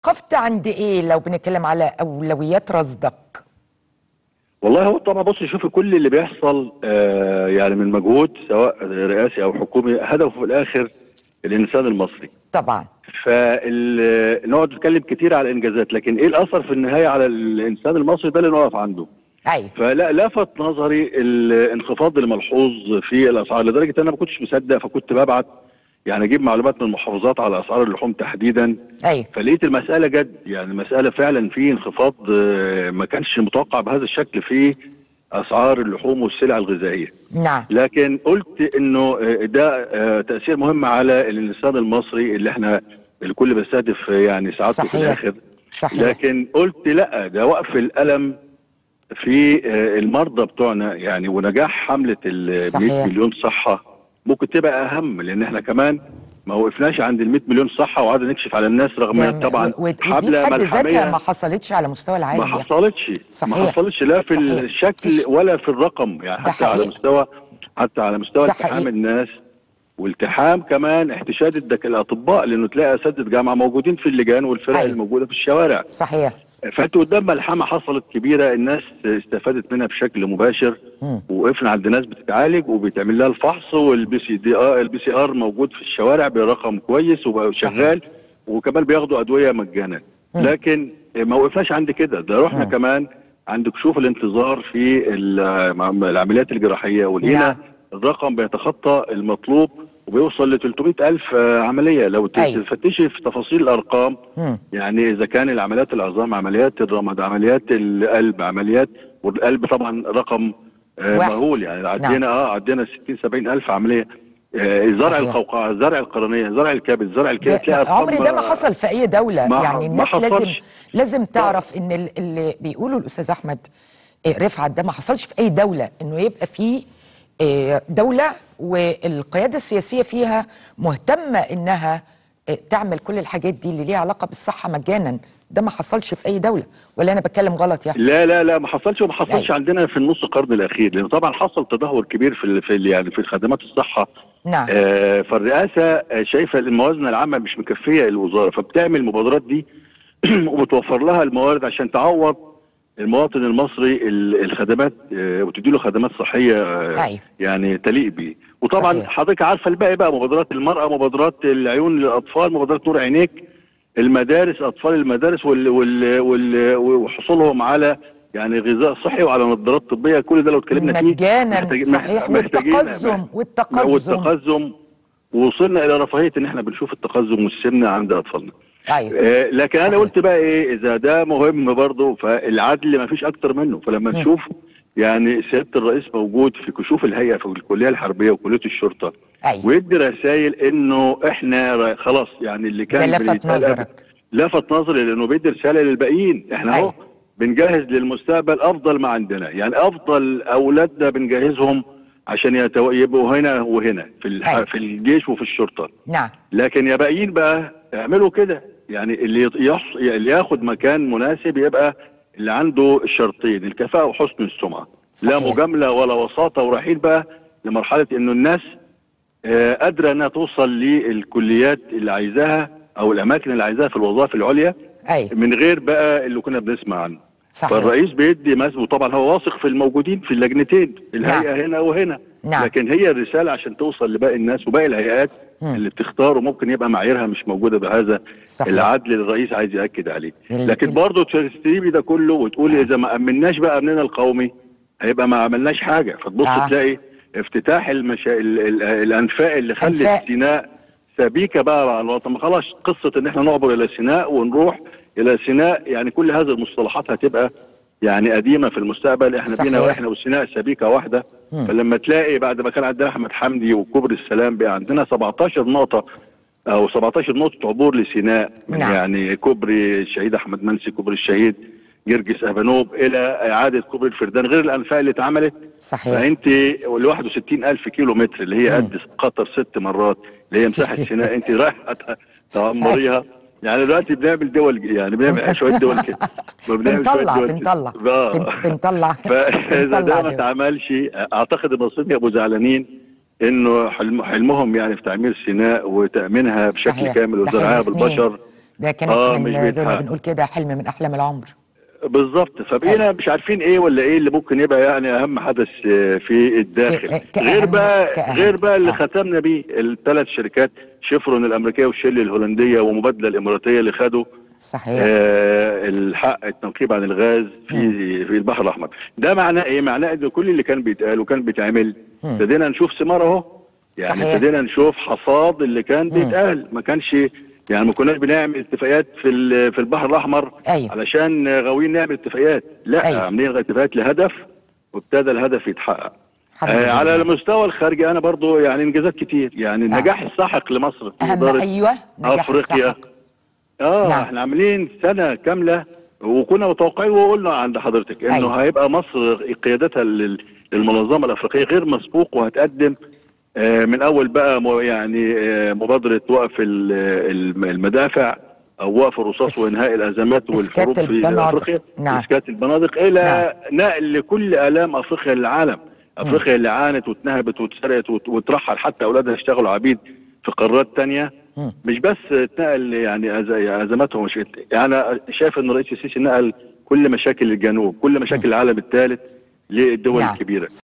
وقفت عند ايه لو بنتكلم على اولويات رصدك والله هو طبعا بص شوفي كل اللي بيحصل آه يعني من مجهود سواء رئاسي او حكومي هدفه في الاخر الانسان المصري طبعا فنقعد نتكلم كتير على الانجازات لكن ايه الاثر في النهايه على الانسان المصري ده اللي نقف عنده ايوه فلا لفت نظري الانخفاض الملحوظ في الاسعار لدرجه ان انا ما كنتش مصدق فكنت ببعت يعني اجيب معلومات من المحافظات على اسعار اللحوم تحديدا ايوه فلقيت المساله جد يعني المساله فعلا في انخفاض آه، ما كانش متوقع بهذا الشكل في اسعار اللحوم والسلع الغذائيه نعم لكن قلت انه آه، ده آه، تاثير مهم على الانسان المصري اللي احنا الكل بيستهدف يعني سعادته في صحيح. الاخر صحيح لكن قلت لا ده وقف الالم في آه، المرضى بتوعنا يعني ونجاح حمله ال 100 صحيح. مليون صحه ممكن تبقى اهم لان احنا كمان ما وقفناش عند ال 100 مليون صحه وقعدنا نكشف على الناس رغم يعني طبعا و- ودي في حمله حد ذاتها ما ملحميه حصلتش على مستوى العالم ما يعني. حصلتش ما صحيح. حصلتش لا في صحيح. الشكل ولا في الرقم يعني ده حتى على حقيقي. مستوى حتى على مستوى ده التحام حقيقي. الناس والتحام كمان احتشاد الدك الاطباء لانه تلاقي اساتذه جامعه موجودين في اللجان والفرق أيوة. الموجوده في الشوارع صحيح فانت قدام ملحمه حصلت كبيره الناس استفادت منها بشكل مباشر مم. وقفنا عند ناس بتتعالج وبيتعمل لها الفحص والبي سي دي ار البي سي ار موجود في الشوارع برقم كويس وبقى صحيح. شغال وكمان بياخدوا ادويه مجانا مم. لكن ما وقفناش عند كده ده رحنا مم. كمان عند كشوف الانتظار في ال- العمليات الجراحيه ولقينا نعم. الرقم بيتخطى المطلوب وبيوصل ل 300 ألف عملية لو أيوة. تفتشي في تفاصيل الأرقام مم. يعني اذا كان العمليات العظام عمليات الرمد عمليات القلب عمليات والقلب طبعا رقم آه واحد. مهول يعني عدينا اه عدينا 60 70 الف عمليه آه زرع صحيح. القوقعه زرع القرنيه زرع الكبد زرع الكلى ده- تلاقي ده عمري ده ما أرقام، حصل في اي دوله ما- يعني ما الناس لازم حصلش. لازم تعرف ان ال- اللي بيقوله الاستاذ احمد إيه، رفعت ده ما حصلش في اي دوله انه يبقى في إيه، دوله والقياده السياسيه فيها مهتمه انها إيه، تعمل كل الحاجات دي اللي ليها علاقه بالصحه مجانا ده ما حصلش في اي دوله ولا انا بتكلم غلط يعني لا لا لا ما حصلش وما حصلش أيوة. عندنا في النص القرن الاخير لان طبعا حصل تدهور كبير في ال- في ال- يعني في خدمات الصحه نعم آه فالرئاسه آه، شايفه الموازنه العامه مش مكفيه الوزاره فبتعمل المبادرات دي وبتوفر لها الموارد عشان تعوض المواطن المصري ال- الخدمات آه، وتدي له خدمات صحيه آه، أيوة. يعني تليق بيه وطبعا صحيح. حضرتك عارفه الباقي بقى مبادرات المراه مبادرات العيون للاطفال مبادرات نور عينيك المدارس اطفال المدارس وال وال وال وحصولهم على يعني غذاء صحي وعلى نظارات طبيه كل ده لو اتكلمنا فيه مجانا محتاج- صحيح محتاجين- والتقزم والتقزم والتقزم ووصلنا الى رفاهيه ان احنا بنشوف التقزم والسمنه عند اطفالنا ايوه آه، لكن انا صحيح. قلت بقى ايه اذا ده مهم برضه فالعدل ما فيش اكتر منه فلما مم. نشوف يعني سياده الرئيس موجود في كشوف الهيئه في الكليه الحربيه وكليه الشرطه ايوه ويدي رسائل انه احنا ر- خلاص يعني اللي كان ده لفت بيتقال- نظرك لفت نظري لانه بيدي رساله للباقيين احنا اهو أيوة. بنجهز للمستقبل افضل ما عندنا يعني افضل اولادنا بنجهزهم عشان يتو... يبقوا هنا وهنا في الح... أيوة. في الجيش وفي الشرطه نعم لكن يا باقيين بقى اعملوا كده يعني اللي يط- يحص... اللي ياخد مكان مناسب يبقى اللي عنده الشرطين الكفاءه وحسن السمعه لا صحيح. مجامله ولا وساطه ورايحين بقى لمرحله انه الناس آه، قادره انها توصل للكليات اللي عايزاها او الاماكن اللي عايزاها في الوظائف العليا ايوه من غير بقى اللي كنا بنسمع عنه صحيح فالرئيس بيدي مس وطبعا هو واثق في الموجودين في اللجنتين الهيئه هنا وهنا نعم. لكن هي الرساله عشان توصل لباقي الناس وباقي الهيئات مم. اللي بتختار وممكن يبقى معاييرها مش موجوده بهذا صحيح. العدل اللي الرئيس عايز ياكد عليه ال- لكن ال- برضه تستريبي ده كله وتقولي اذا ما امناش بقى امننا القومي هيبقى ما عملناش حاجه فتبص آه. تلاقي افتتاح المشا... ال... ال... الانفاق اللي خلت أنفاق. سيناء سبيكه بقى مع الوطن ما خلاص قصه ان احنا نعبر الى سيناء ونروح الى سيناء يعني كل هذه المصطلحات هتبقى يعني قديمه في المستقبل احنا صحيح. بينا واحنا وسيناء سبيكه واحده مم. فلما تلاقي بعد ما كان عندنا احمد حمدي وكوبري السلام بقى عندنا 17 نقطه او 17 نقطه عبور لسيناء من نعم. يعني كوبري الشهيد احمد منسي كوبري الشهيد جرجس ابانوب الى اعاده كوبري الفردان غير الانفاق اللي اتعملت صحيح فانت ال 61 الف كيلو متر اللي هي قد قطر ست مرات اللي هي مساحه سيناء انت رايحه ت- تعمريها يعني دلوقتي بنعمل دول يعني بنعمل شويه دول كده ما بنعمل شوية بنطلع دول كده. بنطلع آه. بن- بنطلع فاذا بنطلع ده ما دول. اتعملش اعتقد المصريين يبقوا زعلانين انه حلم حلمهم يعني في تعمير سيناء وتامينها بشكل صحيح. كامل ده حلم وزرعها سنين. بالبشر ده كانت آه، مش من زي ما بيتحقق. بنقول كده حلم من احلام العمر بالظبط فبقينا مش عارفين ايه ولا ايه اللي ممكن يبقى يعني اهم حدث آه، في الداخل في- كأهم- غير بقى كأهم. غير بقى اللي آه. ختمنا بيه الثلاث شركات شيفرون الامريكيه والشيل الهولنديه ومبادله الاماراتيه اللي خدوا صحيح آه الحق التنقيب عن الغاز في في البحر الاحمر ده معناه ايه معناه ان كل اللي كان بيتقال وكان بيتعمل ابتدينا نشوف ثمار اهو يعني صحيح. ابتدينا نشوف حصاد اللي كان بيتقال ما كانش يعني ما كناش بنعمل اتفاقيات في ال- في البحر الاحمر أيوة. علشان غاويين نعمل اتفاقيات لا أيوة. عاملين اتفاقيات لهدف وابتدى الهدف يتحقق الحمد آه لله. على المستوى الخارجي انا برضو يعني انجازات كتير يعني النجاح الساحق لمصر في اهم إدارة ايوه نجاح افريقيا السحق. اه نعم. نعم. احنا عاملين سنه كامله وكنا متوقعين وقلنا عند حضرتك انه أيوة. هيبقى مصر قيادتها لل- للمنظمه الافريقيه غير مسبوق وهتقدم آه، من اول بقى مو- يعني آه، مبادره وقف ال- الم- المدافع او وقف الرصاص إس- وانهاء الازمات إسكات والحروب في البنادق. افريقيا نعم. اسكات البنادق الى نقل كل الام افريقيا للعالم افريقيا اللي عانت واتنهبت واتسرقت وت- واترحل حتى اولادها يشتغلوا عبيد في قارات تانية مش بس اتنقل يعني أز- ازماتهم مش يعني انا شايف ان الرئيس السيسي نقل كل مشاكل الجنوب كل مشاكل العالم الثالث للدول نعم. الكبيره